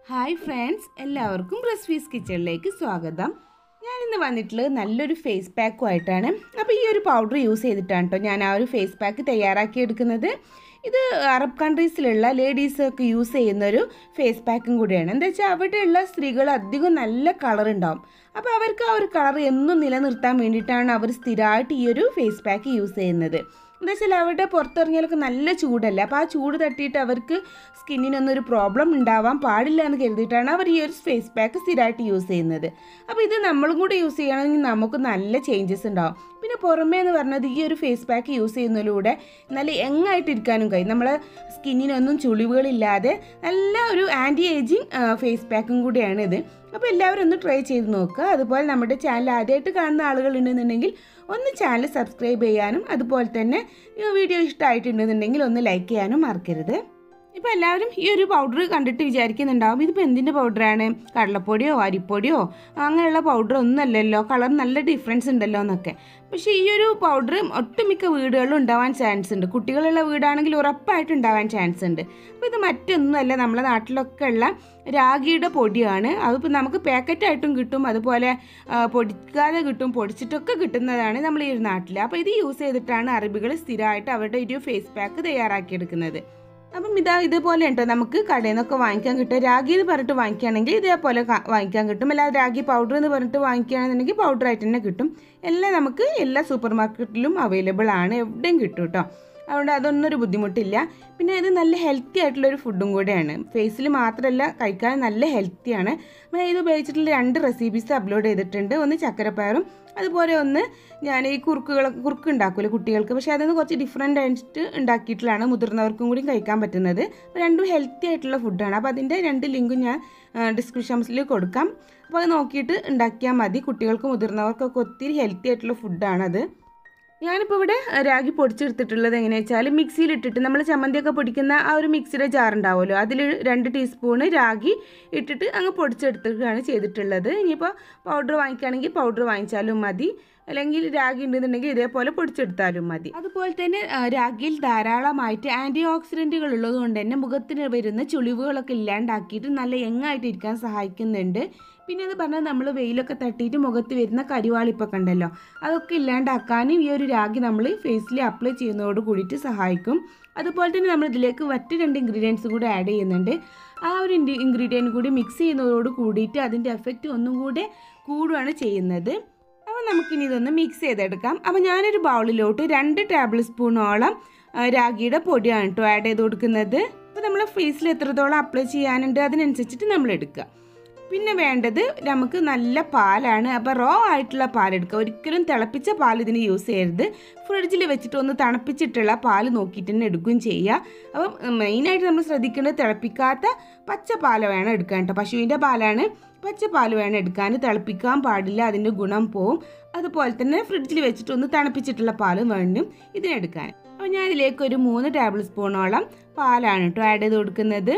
hi friends എല്ലാവർക്കും recipes കിച്ചണിലേക്ക് സ്വാഗതം ഞാനിന്ന് വന്നിട്ടുള്ളത് നല്ലൊരു ഫേസ് പാക്കുമായിട്ടാണ് അപ്പോൾ ഈ ഒരു പൗഡർ യൂസ് ചെയ്തിട്ടാണ് കേട്ടോ ഞാൻ ആ ഒരു ഫേസ് പാക്ക് തയ്യാറാക്കി എടുക്കുന്നത് ഇത് അറബ് കൺട്രീസിലുള്ള ലേഡീസൊക്കെ യൂസ് ചെയ്യുന്ന ഒരു ഫേസ് പാക്കും കൂടിയാണ് എന്താ വെച്ചാൽ അവിടെയുള്ള സ്ത്രീകൾ അധികം നല്ല കളർ ഉണ്ടാവും അപ്പോൾ അവർക്ക് ആ ഒരു കളർ എന്നും നിലനിർത്താൻ വേണ്ടിയിട്ടാണ് അവർ സ്ഥിരമായിട്ട് ഈ ഒരു ഫേസ് പാക്ക് യൂസ് ചെയ്യുന്നത് എന്താ വെച്ചാൽ അവിടെ പുറത്തിറങ്ങിയാലൊക്കെ നല്ല ചൂടല്ലേ അപ്പോൾ ആ ചൂട് തട്ടിയിട്ട് അവർക്ക് സ്കിന്നിനൊന്നും ഒരു പ്രോബ്ലം ഉണ്ടാവാൻ പാടില്ല എന്ന് കരുതിയിട്ടാണ് അവർ ഈ ഒരു ഫേസ് പാക്ക് സ്ഥിരമായിട്ട് യൂസ് ചെയ്യുന്നത് അപ്പോൾ ഇത് നമ്മളും കൂടെ യൂസ് ചെയ്യണമെങ്കിൽ നമുക്ക് നല്ല ചേഞ്ചസ് ഉണ്ടാവും പിന്നെ പുറമേ എന്ന് പറഞ്ഞത് ഈ ഒരു ഫേസ് പാക്ക് യൂസ് ചെയ്യുന്നതിലൂടെ നല്ല യങ്ങായിട്ടിരിക്കാനും കഴിയും നമ്മളെ സ്കിന്നിനൊന്നും ചുളിവുകളില്ലാതെ നല്ല ഒരു ആൻറ്റി ഏജിങ് ഫേസ് പാക്കും കൂടിയാണ് ഇത് അപ്പോൾ എല്ലാവരും ഒന്ന് ട്രൈ ചെയ്ത് നോക്കുക അതുപോലെ നമ്മുടെ ചാനൽ ആദ്യമായിട്ട് കാണുന്ന ആളുകൾ ഉണ്ടെന്നുണ്ടെങ്കിൽ ഒന്ന് ചാനൽ സബ്സ്ക്രൈബ് ചെയ്യാനും അതുപോലെ തന്നെ ഈ വീഡിയോ ഇഷ്ടമായിട്ടുണ്ടെന്നുണ്ടെങ്കിൽ ഒന്ന് ലൈക്ക് ചെയ്യാനും മറക്കരുത് ഇപ്പോൾ എല്ലാവരും ഈ ഒരു പൗഡർ കണ്ടിട്ട് വിചാരിക്കുന്നുണ്ടാവും ഇതിപ്പോൾ എന്തിൻ്റെ പൗഡറാണ് കടലപ്പൊടിയോ അരിപ്പൊടിയോ അങ്ങനെയുള്ള പൗഡർ ഒന്നുമല്ലല്ലോ കളർ നല്ല ഡിഫറൻസ് ഉണ്ടല്ലോ എന്നൊക്കെ പക്ഷേ ഈ ഒരു പൗഡർ ഒട്ടുമിക്ക വീടുകളിലും ഉണ്ടാവാൻ ചാൻസ് ഉണ്ട് കുട്ടികളുള്ള വീടാണെങ്കിൽ ഉറപ്പായിട്ട് ഉണ്ടാവാൻ ചാൻസ് ഉണ്ട് അപ്പോൾ ഇത് മറ്റൊന്നുമല്ല നമ്മുടെ നാട്ടിലൊക്കെ ഉള്ള രാഗിയുടെ പൊടിയാണ് അതിപ്പോൾ നമുക്ക് പാക്കറ്റായിട്ടും കിട്ടും അതുപോലെ ആ, പൊടിക്കാതെ കിട്ടും പൊടിച്ചിട്ടൊക്കെ കിട്ടുന്നതാണ് നമ്മൾ ഈ ഒരു നാട്ടിൽ അപ്പോൾ ഇത് യൂസ് ചെയ്തിട്ടാണ് അറബികൾ സ്ഥിരമായിട്ട് അവരുടെ ഒരു ഫേസ് പാക്ക് തയ്യാറാക്കിയെടുക്കുന്നത് അപ്പം ഇതാ ഇതുപോലെ ഉണ്ടോ നമുക്ക് കടയിൽ നിന്നൊക്കെ വാങ്ങിക്കാൻ കിട്ടും രാഗി എന്ന് പറഞ്ഞിട്ട് വാങ്ങിക്കുകയാണെങ്കിൽ ഇതേപോലെ ക- വാങ്ങിക്കാൻ കിട്ടും അല്ലാതെ രാഗി പൗഡർ എന്ന് പറഞ്ഞിട്ട് വാങ്ങിക്കുകയാണെന്നുണ്ടെങ്കിൽ പൗഡർ ആയിട്ട് തന്നെ കിട്ടും എല്ലാം നമുക്ക് എല്ലാ സൂപ്പർ മാർക്കറ്റിലും അവൈലബിൾ ആണ് എവിടെയും കിട്ടും കേട്ടോ അതുകൊണ്ട് അതൊന്നും ഒരു ബുദ്ധിമുട്ടില്ല പിന്നെ ഇത് നല്ല ഹെൽത്തി ആയിട്ടുള്ള ഒരു ഫുഡും കൂടെയാണ് ഫേസിൽ മാത്രമല്ല കഴിക്കാൻ നല്ല ഹെൽത്തിയാണ് ഞാൻ ഇത് ഉപയോഗിച്ചിട്ടുള്ള രണ്ട് റെസിപ്പീസ് അപ്ലോഡ് ചെയ്തിട്ടുണ്ട് ഒന്ന് ചക്കരപ്പയറും അതുപോലെ ഒന്ന് ഞാൻ ഈ കുറുക്കുകളൊക്കെ കുറുക്ക് ഉണ്ടാക്കുമല്ലോ കുട്ടികൾക്ക് പക്ഷേ അതൊന്ന് കുറച്ച് ഡിഫറെൻ്റ് ആയിട്ട് ഉണ്ടാക്കിയിട്ടുള്ളതാണ് മുതിർന്നവർക്കും കൂടി കഴിക്കാൻ പറ്റുന്നത് അപ്പോൾ രണ്ടും ഹെൽത്തി ആയിട്ടുള്ള ഫുഡാണ് അപ്പോൾ അതിൻ്റെ രണ്ട് ലിങ്കും ഞാൻ ഡിസ്ക്രിപ്ഷൻ ബോക്സിൽ കൊടുക്കാം അപ്പോൾ അത് നോക്കിയിട്ട് ഉണ്ടാക്കിയാൽ മതി കുട്ടികൾക്കും മുതിർന്നവർക്കൊക്കെ ഒത്തിരി ഹെൽത്തി ആയിട്ടുള്ള ഫുഡാണത് ഞാനിപ്പോൾ ഇവിടെ അഹ്, രാഗി പൊടിച്ചെടുത്തിട്ടുള്ളത് എങ്ങനെയാ വെച്ചാൽ മിക്സിയിലിട്ടിട്ട് നമ്മൾ ചമ്മന്തിയൊക്കെ പൊടിക്കുന്ന ആ ഒരു മിക്സിയുടെ ജാർ ഉണ്ടാവുമല്ലോ അതിൽ രണ്ട് ടീസ്പൂണ് രാഗി ഇട്ടിട്ട് അങ്ങ് പൊടിച്ചെടുത്തിട്ടാണ് ചെയ്തിട്ടുള്ളത് ഇനിയിപ്പോൾ പൗഡർ വാങ്ങിക്കുകയാണെങ്കിൽ പൗഡർ വാങ്ങിച്ചാലും മതി അല്ലെങ്കിൽ രാഗി ഉണ്ടെന്നുണ്ടെങ്കിൽ ഇതേപോലെ പൊടിച്ചെടുത്താലും മതി അതുപോലെ തന്നെ ആ, രാഗിയിൽ ധാരാളമായിട്ട് ആൻറ്റി ഓക്സിഡൻറ്റുകൾ ഉള്ളത് കൊണ്ട് തന്നെ മുഖത്തിന് വരുന്ന ചുളിവുകളൊക്കെ ഇല്ലാണ്ടാക്കിയിട്ട് നല്ല യങ്ങായിട്ട് ഇരിക്കാൻ സഹായിക്കുന്നുണ്ട് പിന്നെ അത് പറഞ്ഞാൽ നമ്മൾ വെയിലൊക്കെ തട്ടിയിട്ട് മുഖത്ത് വരുന്ന കരിവാളിപ്പൊക്കെ ഉണ്ടല്ലോ അതൊക്കെ ഇല്ലാണ്ടാക്കാനും ഈ ഒരു രാഗി നമ്മൾ ഫേസിൽ അപ്ലൈ ചെയ്യുന്നതോട് കൂടിയിട്ട് സഹായിക്കും അതുപോലെ തന്നെ നമ്മൾ ഇതിലേക്ക് മറ്റ് രണ്ട് ഇൻഗ്രീഡിയൻസ് കൂടി ആഡ് ചെയ്യുന്നുണ്ട് ആ ഒരു ഇൻഗ്രീഡിയൻറ്റ് കൂടി മിക്സ് ചെയ്യുന്നതോട് കൂടിയിട്ട് അതിൻ്റെ എഫക്റ്റ് ഒന്നും കൂടെ കൂടുകയാണ് ചെയ്യുന്നത് അപ്പോൾ നമുക്കിനി ഇതൊന്ന് മിക്സ് ചെയ്തെടുക്കാം അപ്പോൾ ഞാനൊരു ബൗളിലോട്ട് രണ്ട് ടേബിൾ സ്പൂണോളം ആ, രാഗിയുടെ പൊടിയാണ് കേട്ടോ ആഡ് ചെയ്ത് കൊടുക്കുന്നത് അപ്പോൾ നമ്മൾ ഫേസിൽ എത്രത്തോളം അപ്ലൈ ചെയ്യാനുണ്ട് അതിനനുസരിച്ചിട്ട് നമ്മൾ എടുക്കുക പിന്നെ വേണ്ടത് നമുക്ക് നല്ല പാലാണ് അപ്പോൾ റോ ആയിട്ടുള്ള പാലെടുക്കുക ഒരിക്കലും തിളപ്പിച്ച പാൽ ഇതിന് യൂസ് ചെയ്യരുത് ഫ്രിഡ്ജിൽ വെച്ചിട്ട് ഒന്ന് തണുപ്പിച്ചിട്ടുള്ള പാൽ നോക്കിയിട്ട് തന്നെ എടുക്കുകയും ചെയ്യുക അപ്പം മെയിനായിട്ട് നമ്മൾ ശ്രദ്ധിക്കേണ്ടത് തിളപ്പിക്കാത്ത പച്ച പാൽ വേണം എടുക്കാൻ കേട്ടോ പശുവിൻ്റെ പാലാണ് പച്ച പാൽ വേണം എടുക്കാൻ തിളപ്പിക്കാൻ പാടില്ല അതിൻ്റെ ഗുണം പോവും അതുപോലെ തന്നെ ഫ്രിഡ്ജിൽ വെച്ചിട്ട് ഒന്ന് തണുപ്പിച്ചിട്ടുള്ള പാലും വേണം ഇതിനെടുക്കാൻ അപ്പോൾ ഞാൻ ഇതിലേക്ക് ഒരു മൂന്ന് ടേബിൾ സ്പൂണോളം പാലാണ് കേട്ടോ ആഡ് ചെയ്ത് കൊടുക്കുന്നത്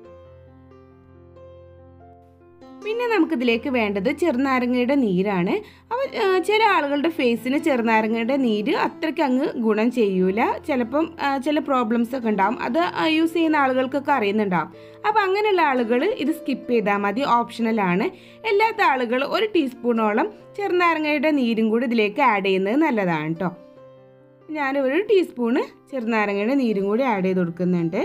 പിന്നെ നമുക്കിതിലേക്ക് വേണ്ടത് ചെറുനാരങ്ങയുടെ നീരാണ് അപ്പോൾ ആ, ചില ആളുകളുടെ ഫേസിന് ചെറുനാരങ്ങയുടെ നീര് അത്രയ്ക്ക് അങ്ങ് ഗുണം ചെയ്യൂല ചിലപ്പം ആ, ചില പ്രോബ്ലംസ് ഒക്കെ ഉണ്ടാവും അത് യൂസ് ചെയ്യുന്ന ആളുകൾക്കൊക്കെ അറിയുന്നുണ്ടാവും അപ്പോൾ അങ്ങനെയുള്ള ആളുകൾ ഇത് സ്കിപ്പ് ചെയ്താൽ മതി ഓപ്ഷണലാണ് അല്ലാത്ത ആളുകൾ ഒരു ടീസ്പൂണോളം ചെറുനാരങ്ങയുടെ നീരും കൂടി ഇതിലേക്ക് ആഡ് ചെയ്യുന്നത് നല്ലതാണ് കേട്ടോ ഞാൻ ഒരു ടീസ്പൂണ് ചെറുനാരങ്ങയുടെ നീരും കൂടി ആഡ് ചെയ്ത് കൊടുക്കുന്നുണ്ട്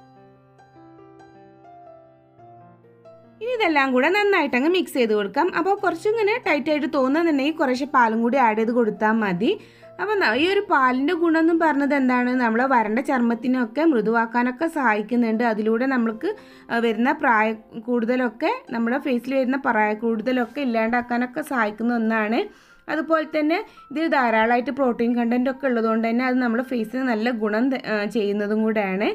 ഇനി ഇതെല്ലാം കൂടെ നന്നായിട്ട് അങ്ങ് മിക്സ് ചെയ്ത് കൊടുക്കാം അപ്പോൾ കുറച്ചിങ്ങനെ ടൈറ്റ് ആയിട്ട് തോന്നുന്നുണ്ടെങ്കിൽ കുറേശ്ശെ പാലും കൂടി ആഡ് ചെയ്ത് കൊടുത്താൽ മതി അപ്പോൾ ന- ഈ ഒരു പാലിൻ്റെ ഗുണം എന്ന് പറഞ്ഞത് എന്താണ് നമ്മൾ വരണ്ട ചർമ്മത്തിനൊക്കെ മൃദുവാക്കാനൊക്കെ സഹായിക്കുന്നുണ്ട് അതിലൂടെ നമ്മൾക്ക് ആ, വരുന്ന പ്രായ കൂടുതലൊക്കെ നമ്മുടെ ഫേസിൽ വരുന്ന പ്രായ കൂടുതലൊക്കെ ഇല്ലാണ്ടാക്കാനൊക്കെ സഹായിക്കുന്ന ഒന്നാണ് അതുപോലെ തന്നെ ഇതിൽ ധാരാളമായിട്ട് പ്രോട്ടീൻ കണ്ടൻ്റ് ഒക്കെ ഉള്ളതുകൊണ്ട് തന്നെ അത് നമ്മുടെ ഫേസിന് നല്ല ഗുണം ത- ആ, ചെയ്യുന്നതും കൂടെയാണ്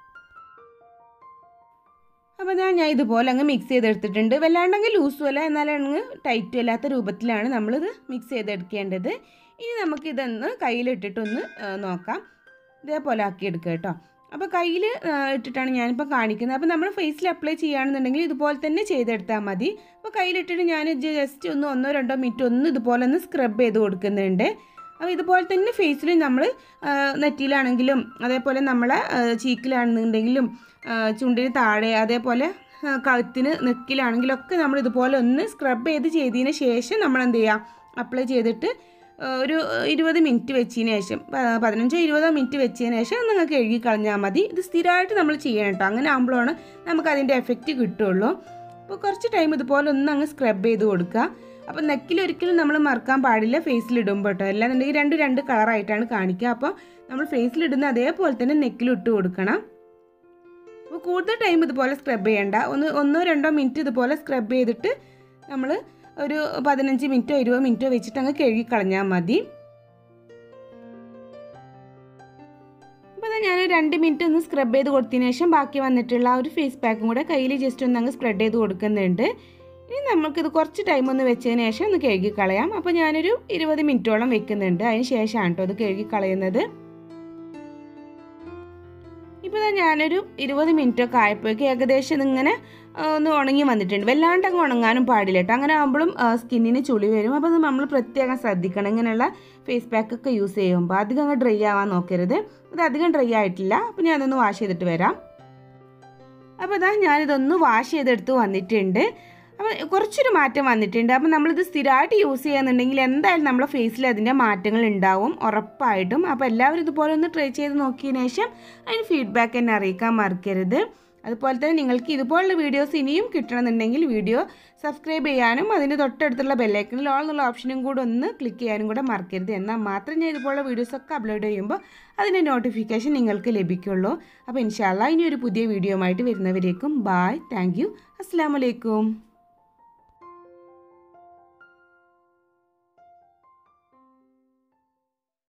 അപ്പോൾ ഞാൻ ഞാൻ ഇതുപോലെ അങ്ങ് മിക്സ് ചെയ്തെടുത്തിട്ടുണ്ട് വല്ലാണ്ടെങ്കിൽ ലൂസും അല്ല എന്നാലങ്ങ് ടൈറ്റും അല്ലാത്ത രൂപത്തിലാണ് നമ്മളിത് മിക്സ് ചെയ്തെടുക്കേണ്ടത് ഇനി നമുക്കിതൊന്ന് കയ്യിലിട്ടിട്ടൊന്ന് ആ, നോക്കാം ഇതേപോലെ ആക്കിയെടുക്കുക കേട്ടോ അപ്പോൾ കയ്യിൽ ഇട്ടിട്ടാണ് ഞാനിപ്പോൾ കാണിക്കുന്നത് അപ്പോൾ നമ്മൾ ഫേസിൽ അപ്ലൈ ചെയ്യുകയാണെന്നുണ്ടെങ്കിൽ ഇതുപോലെ തന്നെ ചെയ്തെടുത്താൽ മതി അപ്പോൾ കയ്യിലിട്ടിട്ട് ഞാൻ ജസ്റ്റ് ഒന്ന് ഒന്നോ രണ്ടോ മിനിറ്റ് ഒന്ന് ഇതുപോലെ ഒന്ന് സ്ക്രബ് ചെയ്ത് കൊടുക്കുന്നുണ്ട് അപ്പോൾ ഇതുപോലെ തന്നെ ഫേസിൽ നമ്മൾ നെറ്റിയിലാണെങ്കിലും അതേപോലെ നമ്മളെ ചീക്കിലാണെന്നുണ്ടെങ്കിലും ആ, ചുണ്ടിന് താഴെ അതേപോലെ ആ, കഴുത്തിന് നെക്കിലാണെങ്കിലൊക്കെ നമ്മൾ ഇതുപോലെ ഒന്ന് സ്ക്രബ് ചെയ്ത് ചെയ്തതിന് ശേഷം നമ്മൾ എന്ത് ചെയ്യുക അപ്ലൈ ചെയ്തിട്ട് ആ, ഒരു ഇരുപത് മിനിറ്റ് വെച്ചതിന് ശേഷം പ- പതിനഞ്ചോ ഇരുപതോ മിനിറ്റ് വെച്ചതിന് ശേഷം നിങ്ങൾക്ക് കഴുകി കളഞ്ഞാൽ മതി ഇത് സ്ഥിരമായിട്ട് നമ്മൾ ചെയ്യണം കേട്ടോ അങ്ങനെ ആകുമ്പോഴാണ് നമുക്ക് അതിൻ്റെ എഫക്റ്റ് കിട്ടുള്ളൂ അപ്പോൾ കുറച്ച് ടൈം ഇതുപോലെ ഒന്ന് അങ്ങ് സ്ക്രബ് ചെയ്ത് കൊടുക്കുക അപ്പോൾ നെക്കിൽ ഒരിക്കലും നമ്മൾ മറക്കാൻ പാടില്ല ഫേസിൽ ഇടുമ്പോൾ കേട്ടോ അല്ലാന്നുണ്ടെങ്കിൽ രണ്ട് രണ്ട് കളറായിട്ടാണ് കാണിക്കുക അപ്പോൾ നമ്മൾ ഫേസിൽ ഇടുന്ന അതേപോലെ തന്നെ നെക്കിൽ ഇട്ട് കൊടുക്കണം അപ്പോൾ കൂടുതൽ ടൈം ഇതുപോലെ സ്ക്രബ് ചെയ്യണ്ട ഒന്ന് ഒന്നോ രണ്ടോ മിനിറ്റ് ഇതുപോലെ സ്ക്രബ് ചെയ്തിട്ട് നമ്മൾ ഒരു പതിനഞ്ച് മിനിറ്റോ ഇരുപത് മിനിറ്റോ വെച്ചിട്ട് അങ്ങ് കഴുകി കളഞ്ഞാൽ മതി അപ്പോൾ അതാ ഞാൻ രണ്ട് മിനിറ്റ് ഒന്ന് സ്ക്രബ് ചെയ്ത് കൊടുത്തതിന് ശേഷം ബാക്കി വന്നിട്ടുള്ള ആ ഒരു ഫേസ് പാക്കും കൂടെ കയ്യിൽ ജസ്റ്റ് ഒന്ന് അങ്ങ് സ്പ്രെഡ് ചെയ്ത് കൊടുക്കുന്നുണ്ട് ഇനി നമുക്കിത് കുറച്ച് ടൈം ഒന്ന് വെച്ചതിന് ശേഷം ഒന്ന് കഴുകി കളയാം അപ്പോൾ ഞാനൊരു ഇരുപത് മിനിറ്റോളം വെക്കുന്നുണ്ട് അതിന് ശേഷമാണ് കേട്ടോ അത് കഴുകി കളയുന്നത് ഇപ്പോൾ ദാ ഞാനൊരു ഇരുപത് മിനിറ്റൊക്കെ ആയപ്പോഴേക്ക് ഏകദേശം ഇതിങ്ങനെ ആ, ഒന്ന് ഉണങ്ങി വന്നിട്ടുണ്ട് വല്ലാണ്ട് അങ്ങ് ഉണങ്ങാനും പാടില്ല കേട്ടോ അങ്ങനെ ആകുമ്പോഴും സ്കിന്നിന് ചുളി വരും അപ്പോൾ അത് നമ്മൾ പ്രത്യേകം ശ്രദ്ധിക്കണം ഇങ്ങനെയുള്ള ഫേസ് പാക്കൊക്കെ യൂസ് ചെയ്യുമ്പോൾ അധികം അങ്ങ് ഡ്രൈ ആവാൻ നോക്കരുത് ഇത് അധികം ഡ്രൈ ആയിട്ടില്ല അപ്പോൾ ഞാനതൊന്ന് വാഷ് ചെയ്തിട്ട് വരാം അപ്പോൾ ഇതാ ഞാനിതൊന്ന് വാഷ് ചെയ്തെടുത്ത് വന്നിട്ടുണ്ട് അപ്പോൾ കുറച്ചൊരു മാറ്റം വന്നിട്ടുണ്ട് അപ്പോൾ നമ്മളിത് സ്ഥിരമായിട്ട് യൂസ് ചെയ്യുന്നുണ്ടെങ്കിൽ എന്തായാലും നമ്മളെ ഫേസിൽ അതിൻ്റെ മാറ്റങ്ങൾ ഉണ്ടാവും ഉറപ്പായിട്ടും അപ്പോൾ എല്ലാവരും ഇതുപോലെ ഒന്ന് ട്രൈ ചെയ്ത് നോക്കിയതിന് ശേഷം അതിന് ഫീഡ്ബാക്ക് എന്നെ അറിയിക്കാൻ മറക്കരുത് അതുപോലെ തന്നെ നിങ്ങൾക്ക് ഇതുപോലുള്ള വീഡിയോസ് ഇനിയും കിട്ടണമെന്നുണ്ടെങ്കിൽ വീഡിയോ സബ്സ്ക്രൈബ് ചെയ്യാനും അതിന് തൊട്ടടുത്തുള്ള ബെല്ലൈക്കണിൽ ഓൾ എന്നുള്ള ഓപ്ഷനും കൂടെ ഒന്ന് ക്ലിക്ക് ചെയ്യാനും കൂടെ മറക്കരുത് എന്നാൽ മാത്രമേ ഞാൻ ഇതുപോലുള്ള വീഡിയോസൊക്കെ അപ്ലോഡ് ചെയ്യുമ്പോൾ അതിൻ്റെ നോട്ടിഫിക്കേഷൻ നിങ്ങൾക്ക് ലഭിക്കുള്ളൂ അപ്പോൾ ഇൻഷാല്ല ഇനി ഒരു പുതിയ വീഡിയോ ആയിട്ട് വരുന്നവരേക്കും ബായ് താങ്ക് യു അസ്സാം വലൈക്കും